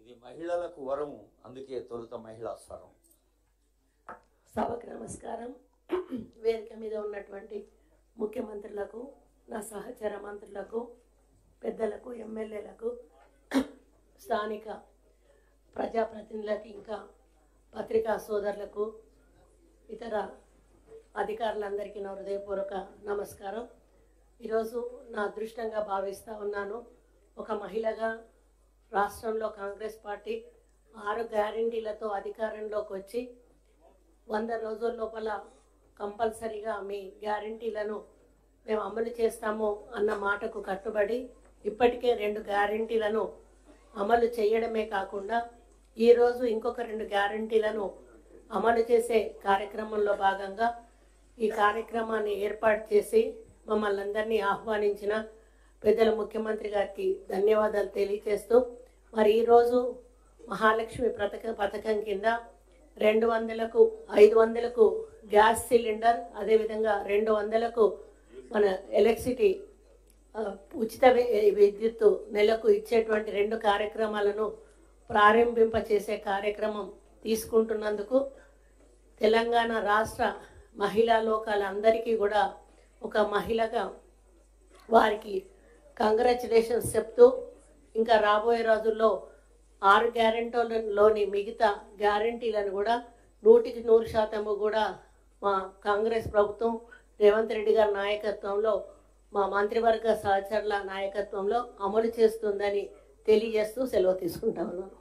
ఇది మహిళలకు వరము అందుకే తొలుత మహిళా స్వరం సభకు నమస్కారం వేదిక మీద ఉన్నటువంటి ముఖ్యమంత్రులకు నా సహచర మంత్రులకు పెద్దలకు ఎమ్మెల్యేలకు స్థానిక ప్రజాప్రతినిధులకు ఇంకా పత్రికా సోదరులకు ఇతర అధికారులందరికీ నా హృదయపూర్వక నమస్కారం ఈరోజు నా అదృష్టంగా భావిస్తూ ఉన్నాను ఒక మహిళగా రాష్ట్రంలో కాంగ్రెస్ పార్టీ ఆరు గ్యారంటీలతో అధికారంలోకి వచ్చి వంద రోజుల లోపల కంపల్సరీగా మీ గ్యారంటీలను మేము అమలు చేస్తాము అన్న మాటకు కట్టుబడి ఇప్పటికే రెండు గ్యారంటీలను అమలు చేయడమే కాకుండా ఈరోజు ఇంకొక రెండు గ్యారంటీలను అమలు చేసే కార్యక్రమంలో భాగంగా ఈ కార్యక్రమాన్ని ఏర్పాటు చేసి మమ్మల్ని అందరినీ ఆహ్వానించిన పెద్దల ముఖ్యమంత్రి గారికి ధన్యవాదాలు తెలియజేస్తూ మరి ఈరోజు మహాలక్ష్మి పథక పథకం కింద రెండు వందలకు ఐదు వందలకు గ్యాస్ సిలిండర్ అదేవిధంగా రెండు వందలకు మన ఎలక్ట్రిసిటీ ఆ, ఉచిత వి- విద్యుత్తు నెలకు ఇచ్చేటువంటి రెండు కార్యక్రమాలను ప్రారంభింప చేసే కార్యక్రమం తీసుకుంటున్నందుకు తెలంగాణ రాష్ట్ర మహిళా లోకాలందరికీ కూడా ఒక మహిళగా వారికి కంగ్రాచులేషన్స్ చెప్తూ ఇంకా రాబోయే రోజుల్లో ఆరు గ్యారెంటీలలోని మిగతా గ్యారంటీలను కూడా నూటికి నూరు శాతము కూడా మా కాంగ్రెస్ ప్రభుత్వం రేవంత్ రెడ్డి గారి నాయకత్వంలో మా మంత్రివర్గ సహచరుల నాయకత్వంలో అమలు చేస్తుందని తెలియజేస్తూ సెలవు తీసుకుంటా ఉన్నాను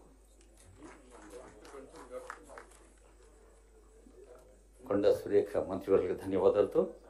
కొండ సురేఖ మంత్రివర్గ ధన్యవాదాలతో